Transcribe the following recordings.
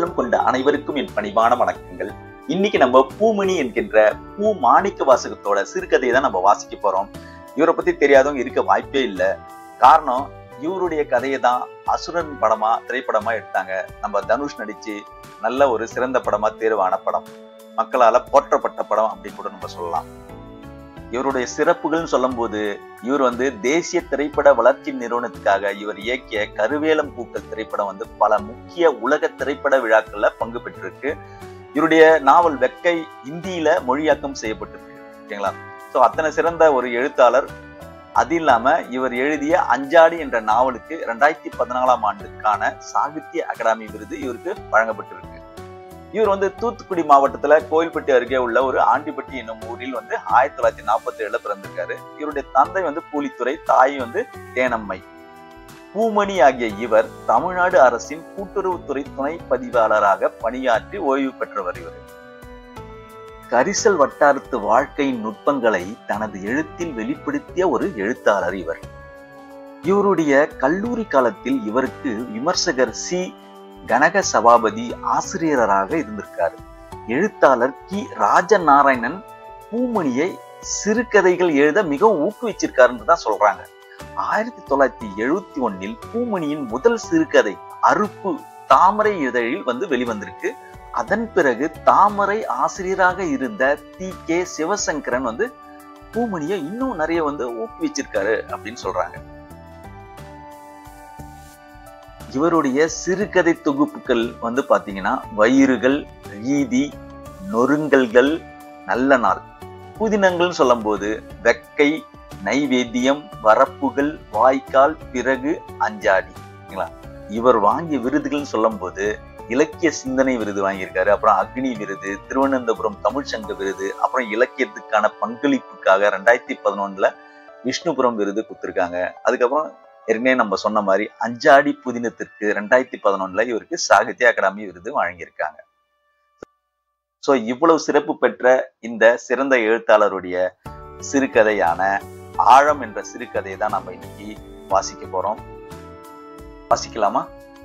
நல்லுள்ளம் கொண்ட அனைவருக்கும் என் பணிவான வணக்கங்கள் இன்னைக்கு நம்ம பூமணி என்கின்ற பூ மாணிக்க வாசகத்தோட சிறுகதையை தான் நம்ம வாசிக்க போறோம் இவரை பத்தி தெரியாதவங்க இருக்க வாய்ப்பே இல்லை காரணம் இவருடைய கதையை தான் அசுரன் படமா திரைப்படமா எடுத்தாங்க நம்ம தனுஷ் நடிச்சு நல்ல ஒரு சிறந்த படமா தேர்வான படம் மக்களால போற்றப்பட்ட படம் அப்படின்னு கூட நம்ம சொல்லலாம் இவருடைய சிறப்புகள்னு சொல்லும்போது இவர் வந்து தேசிய திரைப்பட வளர்ச்சி நிறுவனத்துக்காக இவர் இயக்கிய கருவேலம் பூக்கள் திரைப்படம் வந்து பல முக்கிய உலக திரைப்பட விழாக்கள்ல பங்கு பெற்றிருக்கு இவருடைய நாவல் வெக்கை இந்தியில மொழியாக்கம் செய்யப்பட்டிருக்கு ஓகேங்களா சோ அத்தனை சிறந்த ஒரு எழுத்தாளர் அது இல்லாம இவர் எழுதிய அஞ்சாடி என்ற நாவலுக்கு ரெண்டாயிரத்தி பதினாலாம் ஆண்டுக்கான சாகித்ய அகாடமி விருது இவருக்கு வழங்கப்பட்டிருக்கு இவர் வந்து தூத்துக்குடி மாவட்டத்துல கோயில்பட்டி அருகே உள்ள ஒரு ஆண்டிப்பட்டி என்னும் ஊரில் வந்து ஆயிரத்தி தொள்ளாயிரத்தி நாற்பத்தி ஏழுல பிறந்திருக்காரு இவருடைய தந்தை வந்து பூலித்துறை தாய் வந்து தேனம்மை பூமணி ஆகிய இவர் தமிழ்நாடு அரசின் கூட்டுறவுத்துறை துணை பதிவாளராக பணியாற்றி ஓய்வு பெற்றவர் இவர் கரிசல் வட்டாரத்து வாழ்க்கையின் நுட்பங்களை தனது எழுத்தில் வெளிப்படுத்திய ஒரு எழுத்தாளர் இவர் இவருடைய கல்லூரி காலத்தில் இவருக்கு விமர்சகர் சி கனக சபாபதி ஆசிரியராக இருந்திருக்காரு எழுத்தாளர் கி ராஜநாராயணன் பூமணியை சிறுகதைகள் எழுத மிகவும் ஊக்குவிச்சிருக்காருன்னு தான் சொல்றாங்க ஆயிரத்தி தொள்ளாயிரத்தி எழுபத்தி ஒன்னில் பூமணியின் முதல் சிறுகதை அறுப்பு தாமரை இதழில் வந்து வெளிவந்திருக்கு அதன் பிறகு தாமரை ஆசிரியராக இருந்த தி கே சிவசங்கரன் வந்து பூமணியை இன்னும் நிறைய வந்து ஊக்குவிச்சிருக்காரு அப்படின்னு சொல்றாங்க இவருடைய சிறுகதை தொகுப்புகள் வந்து பாத்தீங்கன்னா வயிறுகள் ரீதி நொறுங்கல்கள் நல்ல நாள் புதினங்கள்னு சொல்லும் போது வெக்கை நைவேத்தியம் வரப்புகள் வாய்க்கால் பிறகு அஞ்சாடி இவர் வாங்கிய விருதுகள்னு சொல்லும் போது இலக்கிய சிந்தனை விருது வாங்கியிருக்காரு அப்புறம் அக்னி விருது திருவனந்தபுரம் தமிழ்ச்சங்க விருது அப்புறம் இலக்கியத்துக்கான பங்களிப்புக்காக ரெண்டாயிரத்தி பதினொன்னுல விஷ்ணுபுரம் விருது கொடுத்துருக்காங்க அதுக்கப்புறம் ஏற்கனவே நம்ம சொன்ன மாதிரி அஞ்சாடி புதினத்திற்கு ரெண்டாயிரத்தி பதினொன்னுல இவருக்கு சாகித்ய அகாடமி விருது வழங்கியிருக்காங்க சோ இவ்வளவு சிறப்பு பெற்ற இந்த சிறந்த எழுத்தாளருடைய சிறுகதையான ஆழம் என்ற சிறுகதையை தான் நம்ம இன்னைக்கு வாசிக்க போறோம் வாசிக்கலாமா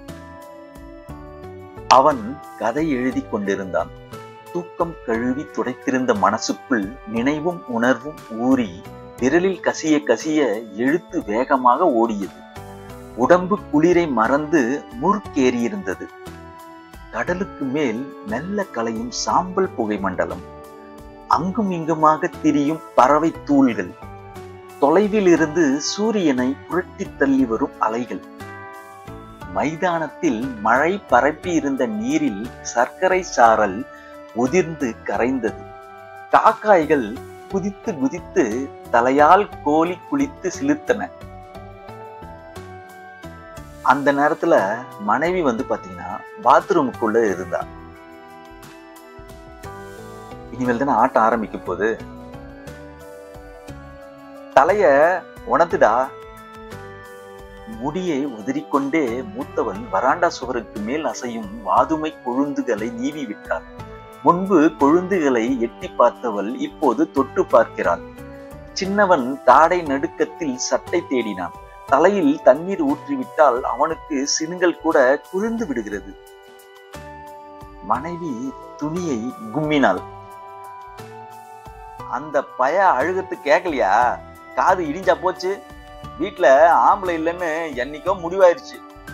அவன் கதை எழுதி கொண்டிருந்தான் தூக்கம் கழுவி துடைத்திருந்த மனசுக்குள் நினைவும் உணர்வும் ஊறி விரலில் கசிய கசிய எழுத்து வேகமாக ஓடியது உடம்பு குளிரை மறந்து முறுக்கேறியிருந்தது கடலுக்கு மேல் மெல்ல கலையும் சாம்பல் புகை மண்டலம் அங்கும் இங்குமாக திரியும் பறவை தூள்கள் தொலைவில் இருந்து சூரியனை புரட்டி தள்ளி வரும் அலைகள் மைதானத்தில் மழை பரப்பி இருந்த நீரில் சர்க்கரை சாரல் உதிர்ந்து கரைந்தது காக்காய்கள் குதித்து குதித்து தலையால் கோலி குளித்து சிலிர்த்தன அந்த நேரத்துல மனைவி வந்து பாத்தீங்கன்னா பாத்ரூமுக்குள்ள இருந்தா இனிமேல் தானே ஆட்டம் ஆரம்பிக்க போகுது தலைய உணர்த்துடா முடியை உதறிக்கொண்டே மூத்தவன் வராண்டா சுவருக்கு மேல் அசையும் வாதுமை கொழுந்துகளை நீவி விட்டாள் முன்பு கொழுந்துகளை எட்டி பார்த்தவள் இப்போது தொட்டு பார்க்கிறாள் சின்னவன் தாடை நடுக்கத்தில் சட்டை தேடினான் தலையில் தண்ணீர் ஊற்றிவிட்டால் அவனுக்கு சினுங்கள் கூட குளிர்ந்து விடுகிறது மனைவி துணியை கும்மினாள் அந்த பய அழுகத்து கேட்கலையா காது இடிஞ்சா போச்சு வீட்டுல ஆம்பளை இல்லைன்னு என்னைக்கோ முடிவாயிருச்சு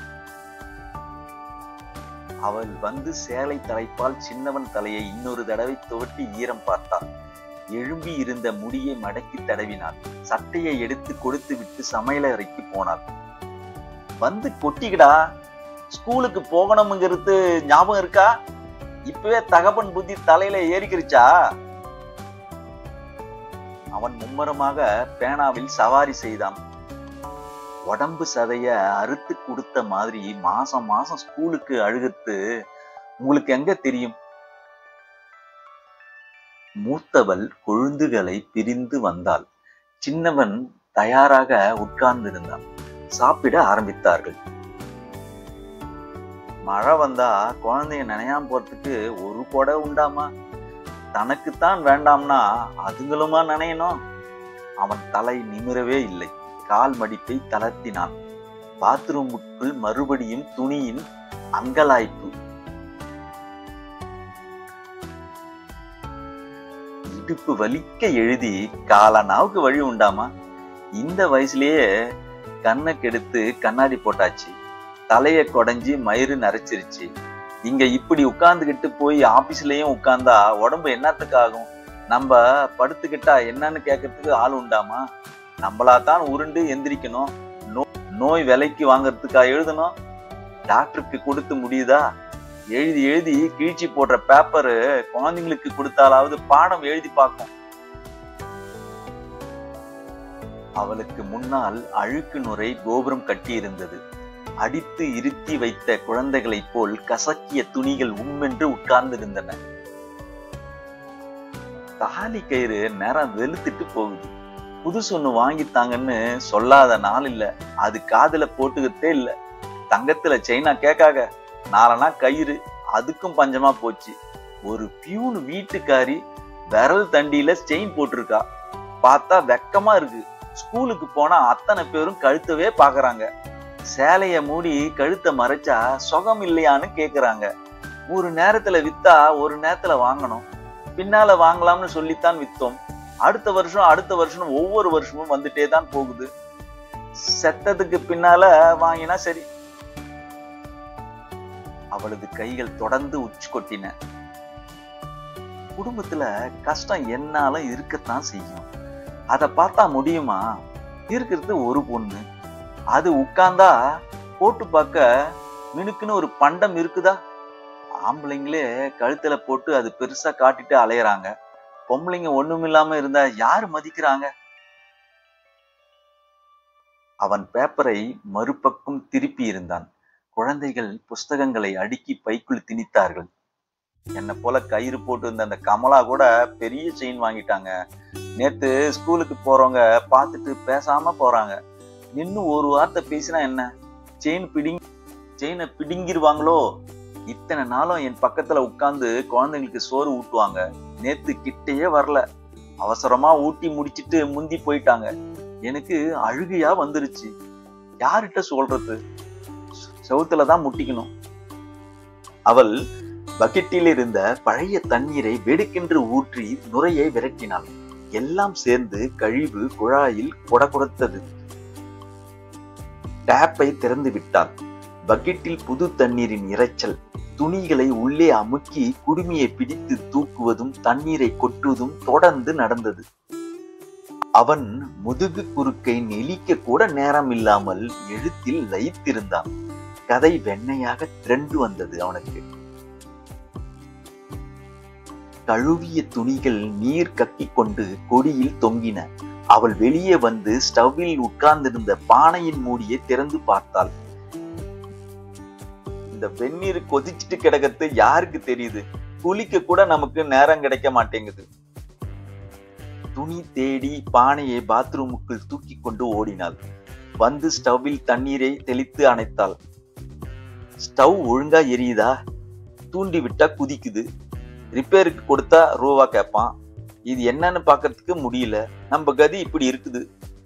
அவள் வந்து சேலை தலைப்பால் சின்னவன் தலையை இன்னொரு தடவை துவட்டி ஈரம் பார்த்தாள் எழும்பி இருந்த முடியை மடக்கி தடவினாள் சட்டையை எடுத்து கொடுத்து விட்டு சமையல அறைக்கு போனாள் வந்து கொட்டிக்கடா ஸ்கூலுக்கு போகணுங்கிறது ஞாபகம் இருக்கா இப்பவே தகப்பன் புத்தி தலையில ஏறிக்கிருச்சா அவன் மும்மரமாக பேனாவில் சவாரி செய்தான் உடம்பு சதைய அறுத்து கொடுத்த மாதிரி மாசம் மாசம் ஸ்கூலுக்கு அழுகுத்து உங்களுக்கு எங்க தெரியும் மூத்தவள் கொழுந்துகளை பிரிந்து வந்தாள் சின்னவன் தயாராக உட்கார்ந்திருந்தான் சாப்பிட ஆரம்பித்தார்கள் மழை வந்தா குழந்தைய நினையாம போறதுக்கு ஒரு கொடை உண்டாமா தனக்குத்தான் வேண்டாம்னா அதுங்களுமா நினையணும் அவன் தலை நிமிரவே இல்லை கால் மடிப்பை தளர்த்தினான் பாத்ரூமுக்குள் மறுபடியும் துணியின் அங்கலாய்ப்பு இடுப்பு வலிக்க எழுதி காலனாவுக்கு வழி உண்டாமா இந்த வயசுலயே கண்ணை கெடுத்து கண்ணாடி போட்டாச்சு தலைய கொடைஞ்சி மயிறு நரைச்சிருச்சு இங்க இப்படி உட்கார்ந்துகிட்டு போய் ஆபீஸ்லயும் உட்கார்ந்தா உடம்பு என்னத்துக்கு ஆகும் நம்ம படுத்துக்கிட்டா என்னன்னு கேட்கறதுக்கு ஆள் உண்டாமா நம்மளா தான் உருண்டு எந்திரிக்கணும் நோ- நோய் விலைக்கு வாங்குறதுக்கா எழுதணும் டாக்டருக்கு கொடுத்து முடியுதா எழுதி எழுதி கிழிச்சி போடுற பேப்பரு குழந்தைங்களுக்கு கொடுத்தாலாவது பாடம் எழுதி பார்க்கும் அவளுக்கு முன்னால் அழுக்கு நுரை கோபுரம் கட்டியிருந்தது அடித்து இருத்தி வைத்த குழந்தைகளைப் போல் கசக்கிய துணிகள் உம்மென்று உட்கார்ந்திருந்தன தாலி கயிறு நேரம் வெளுத்துட்டு போகுது புதுசு ஒண்ணு வாங்கித்தாங்கன்னு சொல்லாத நாள் இல்ல அது காதுல போட்டுக்கிட்டே இல்ல தங்கத்துல செயினா கேட்காக நாலனா கயிறு அதுக்கும் பஞ்சமா போச்சு ஒரு பியூன் வீட்டுக்காரி விரல் தண்டியில செயின் போட்டிருக்கா பார்த்தா வெக்கமா இருக்கு ஸ்கூலுக்கு போனா அத்தனை பேரும் கழுத்தவே பாக்குறாங்க சேலைய மூடி கழுத்தை மறைச்சா சுகம் இல்லையான்னு கேக்குறாங்க ஒரு நேரத்துல வித்தா ஒரு நேரத்துல வாங்கணும் பின்னால வாங்கலாம்னு சொல்லித்தான் வித்தோம் அடுத்த வருஷம் அடுத்த வருஷம் ஒவ்வொரு வருஷமும் வந்துட்டே தான் போகுது செத்ததுக்கு பின்னால வாங்கினா சரி அவளது கைகள் தொடர்ந்து உச்சி கொட்டின குடும்பத்துல கஷ்டம் என்னாலும் இருக்கத்தான் செய்யும் அத பார்த்தா முடியுமா இருக்கிறது ஒரு பொண்ணு அது உட்கார்ந்தா போட்டு பார்க்க மினுக்குன்னு ஒரு பண்டம் இருக்குதா ஆம்பளைங்களே கழுத்துல போட்டு அது பெருசா காட்டிட்டு அலையறாங்க பொம்பளைங்க ஒண்ணுமில்லாம இருந்தா யாரு மதிக்கிறாங்க அவன் பேப்பரை மறுபக்கம் திருப்பி இருந்தான் குழந்தைகள் புஸ்தகங்களை அடுக்கி பைக்குள் திணித்தார்கள் என்ன போல கயிறு போட்டு இருந்த அந்த கமலா கூட பெரிய செயின் வாங்கிட்டாங்க நேத்து ஸ்கூலுக்கு போறவங்க பார்த்துட்டு பேசாம போறாங்க நின்னு ஒரு வார்த்தை பேசினா என்ன செயின் பிடிங் செயினை பிடுங்கிருவாங்களோ இத்தனை நாளும் என் பக்கத்துல உட்கார்ந்து குழந்தைங்களுக்கு சோறு ஊட்டுவாங்க நேத்து கிட்டேயே வரல அவசரமா ஊட்டி முடிச்சிட்டு முந்தி போயிட்டாங்க எனக்கு அழுகையா வந்துருச்சு யார்கிட்ட சொல்றது செவுத்துல தான் முட்டிக்கணும் அவள் பக்கெட்டில் இருந்த பழைய தண்ணீரை வெடுக்கென்று ஊற்றி நுரையை விரட்டினாள் எல்லாம் சேர்ந்து கழிவு குழாயில் கொடகுடத்தது டேப்பை திறந்து விட்டாள் பக்கெட்டில் புது தண்ணீரின் இரைச்சல் துணிகளை உள்ளே அமுக்கி குடுமியை பிடித்து தூக்குவதும் தண்ணீரை கொட்டுவதும் தொடர்ந்து நடந்தது அவன் முதுகு குறுக்கை நெளிக்க கூட நேரம் இல்லாமல் எழுத்தில் லயித்திருந்தான் கதை வெண்ணையாக திரண்டு வந்தது அவனுக்கு கழுவிய துணிகள் நீர் கக்கிக் கொண்டு கொடியில் தொங்கின அவள் வெளியே வந்து ஸ்டவ்வில் உட்கார்ந்திருந்த பானையின் மூடியை திறந்து பார்த்தாள் இந்த வெந்நீர் கொதிச்சுட்டு கிடக்கிறது யாருக்கு தெரியுது குளிக்க கூட நமக்கு நேரம் கிடைக்க மாட்டேங்குது துணி தேடி பானையை பாத்ரூமுக்குள் தூக்கி கொண்டு ஓடினாள் வந்து ஸ்டவ்வில் தண்ணீரை தெளித்து அணைத்தாள் ஸ்டவ் ஒழுங்கா எரியுதா தூண்டி விட்டா குதிக்குது ரிப்பேருக்கு கொடுத்தா ரூபா கேட்பான் இது என்னன்னு பாக்குறதுக்கு முடியல நம்ம கதி இப்படி இருக்குது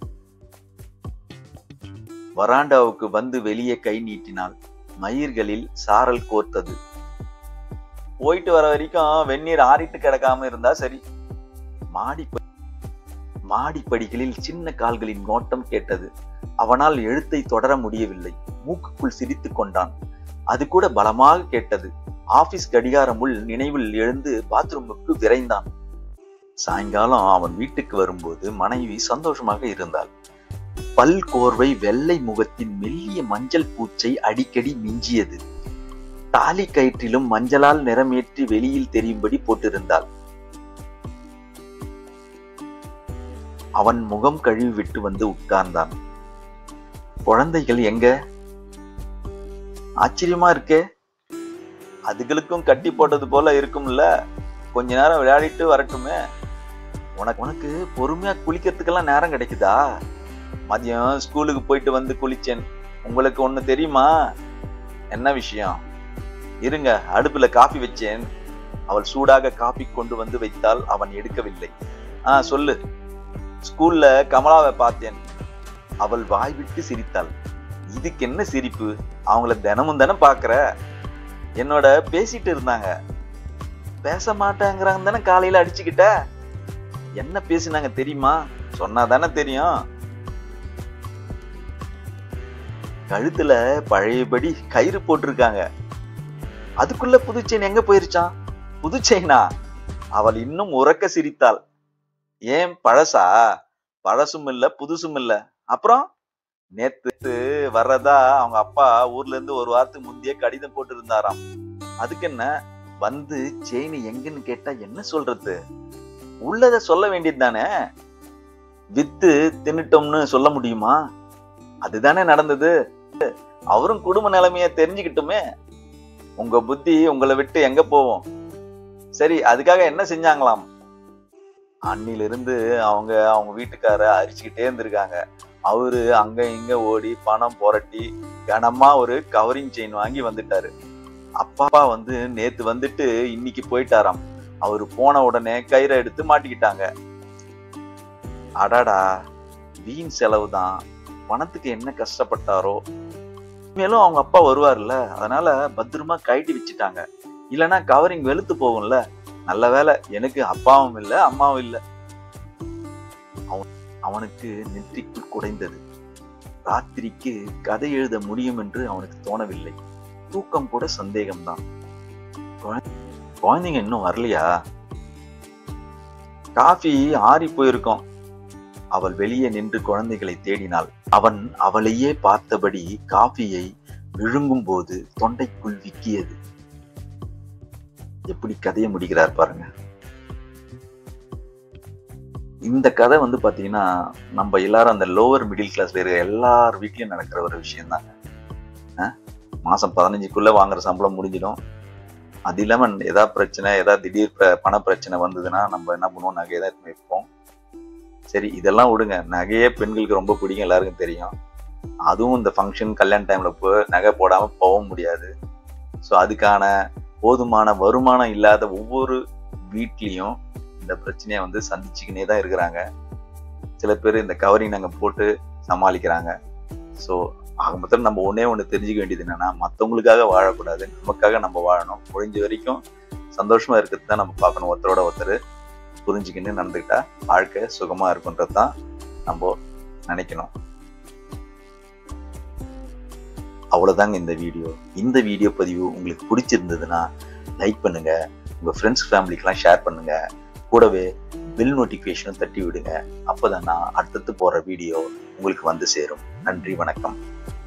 வராண்டாவுக்கு வந்து வெளியே கை நீட்டினாள் மயிர்களில் சாரல் கோர்த்தது போயிட்டு வர வரைக்கும் வெந்நீர் ஆறிட்டு கிடக்காம இருந்தா சரி மாடி மாடிப்படிகளில் சின்ன கால்களின் நோட்டம் கேட்டது அவனால் எழுத்தை தொடர முடியவில்லை மூக்குக்குள் சிரித்துக் கொண்டான் அது கூட பலமாக கேட்டது ஆபீஸ் கடிகாரமுள் நினைவில் எழுந்து பாத்ரூமுக்கு விரைந்தான் சாயங்காலம் அவன் வீட்டுக்கு வரும்போது மனைவி சந்தோஷமாக இருந்தாள் பல் கோர்வை வெள்ளை முகத்தின் மெல்லிய மஞ்சள் பூச்சை அடிக்கடி மிஞ்சியது தாலி கயிற்றிலும் மஞ்சளால் நிறமேற்றி வெளியில் தெரியும்படி போட்டிருந்தாள் அவன் முகம் கழுவி விட்டு வந்து உட்கார்ந்தான் குழந்தைகள் எங்க ஆச்சரியமா இருக்கே அதுகளுக்கும் கட்டி போட்டது போல இருக்கும்ல கொஞ்ச நேரம் விளையாடிட்டு வரட்டுமே உனக்கு உனக்கு பொறுமையா குளிக்கிறதுக்கெல்லாம் நேரம் கிடைக்குதா மதியம் ஸ்கூலுக்கு போயிட்டு வந்து குளிச்சேன் உங்களுக்கு ஒண்ணு தெரியுமா என்ன விஷயம் இருங்க அடுப்புல காஃபி வச்சேன் அவள் சூடாக காபி கொண்டு வந்து வைத்தால் அவன் எடுக்கவில்லை ஆ சொல்லு ஸ்கூல்ல கமலாவை பார்த்தேன் அவள் வாய் விட்டு சிரித்தாள் இதுக்கு என்ன சிரிப்பு அவங்கள தினமும் தானே பாக்குற என்னோட பேசிட்டு இருந்தாங்க பேச மாட்டேங்கிறாங்க தானே காலையில அடிச்சுக்கிட்ட என்ன பேசினாங்க தெரியுமா சொன்னா தானே தெரியும் கழுத்துல பழையபடி கயிறு போட்டிருக்காங்க அதுக்குள்ள புது செயின் எங்க போயிருச்சான் புது செயினா அவள் இன்னும் உறக்க சிரித்தாள் ஏன் பழசா பழசும் இல்ல புதுசும் இல்ல அப்புறம் நேத்து வர்றதா அவங்க அப்பா ஊர்ல இருந்து ஒரு வாரத்துக்கு முந்தைய கடிதம் போட்டு இருந்தாராம் அதுக்கு என்ன வந்து செயின் எங்கன்னு கேட்டா என்ன சொல்றது உள்ளத சொல்ல வேண்டியது தானே வித்து தின்னுட்டோம்னு சொல்ல முடியுமா அதுதானே நடந்தது அவரும் குடும்ப நிலைமைய தெரிஞ்சுக்கிட்டுமே உங்க புத்தி உங்களை விட்டு எங்க போவோம் சரி அதுக்காக என்ன செஞ்சாங்களாம் அன்னில இருந்து அவங்க அவங்க வீட்டுக்கார அரிச்சுக்கிட்டே இருந்திருக்காங்க அவரு அங்க இங்க ஓடி பணம் புரட்டி கனமா ஒரு கவரிங் செயின் வாங்கி வந்துட்டாரு அப்பா வந்து நேத்து வந்துட்டு இன்னைக்கு போயிட்டாராம் அவரு போன உடனே கயிறை எடுத்து மாட்டிக்கிட்டாங்க அடாடா வீண் செலவு தான் பணத்துக்கு என்ன கஷ்டப்பட்டாரோ மேலும் அவங்க அப்பா வருவார்ல அதனால பத்திரமா கழட்டி வச்சுட்டாங்க இல்லைன்னா கவரிங் வெளுத்து போகும்ல நல்ல வேலை எனக்கு அப்பாவும் இல்ல அம்மாவும் இல்ல அவன் அவனுக்கு நெற்றிக்குள் குடைந்தது ராத்திரிக்கு கதை எழுத முடியும் என்று அவனுக்கு தோணவில்லை தூக்கம் கூட சந்தேகம்தான் குழந்தை- குழந்தைங்க இன்னும் வரலையா காஃபி ஆறி போயிருக்கும் அவள் வெளியே நின்று குழந்தைகளை தேடினாள் அவன் அவளையே பார்த்தபடி காஃபியை விழுங்கும் போது தொண்டைக்குள் விக்கியது எப்படி கதையை முடிக்கிறார் பாருங்க இந்த கதை வந்து பாத்தீங்கன்னா நம்ம எல்லாரும் அந்த லோவர் மிடில் கிளாஸ்ல இருக்க எல்லார் வீட்லயும் நடக்கிற ஒரு விஷயம் தாங்க மாசம் பதினஞ்சுக்குள்ள வாங்குற சம்பளம் முடிஞ்சிடும் அது இல்லாம ஏதாவது பிரச்சனை ஏதாவது திடீர் ப- பண பிரச்சனை வந்ததுன்னா நம்ம என்ன பண்ணுவோம் நகையை தான் எடுத்து வைப்போம் சரி இதெல்லாம் விடுங்க நகையே பெண்களுக்கு ரொம்ப பிடிக்கும் எல்லாருக்கும் தெரியும் அதுவும் இந்த ஃபங்க்ஷன் கல்யாண டைம்ல போ நகை போடாம போகவும் முடியாது ஸோ அதுக்கான போதுமான வருமானம் இல்லாத ஒவ்வொரு வீட்லேயும் இந்த பிரச்சனையை வந்து சந்திச்சுக்கினே தான் இருக்கிறாங்க சில பேர் இந்த கவரிங் நாங்கள் போட்டு சமாளிக்கிறாங்க ஸோ ஆக மொத்தம் நம்ம ஒண்ணே ஒன்று தெரிஞ்சுக்க வேண்டியது என்னன்னா மற்றவங்களுக்காக வாழக்கூடாது நமக்காக நம்ம வாழணும் முடிஞ்ச வரைக்கும் சந்தோஷமா இருக்கிறது தான் நம்ம பார்க்கணும் ஒருத்தரோட ஒருத்தர் புரிஞ்சுக்கின்னு நடந்துக்கிட்டா வாழ்க்கை சுகமா இருக்குன்றது தான் நம்ம நினைக்கணும் அவ்வளவுதாங்க இந்த வீடியோ இந்த வீடியோ பதிவு உங்களுக்கு பிடிச்சிருந்ததுன்னா லைக் பண்ணுங்க உங்க ஃப்ரெண்ட்ஸ் ஃபேமிலிக்கெல்லாம் ஷேர் பண்ணுங்க கூடவே பில் நோட்டிஃபிகேஷனும் தட்டி விடுங்க அப்பதான் நான் அடுத்தடுத்து போற வீடியோ உங்களுக்கு வந்து சேரும் நன்றி வணக்கம்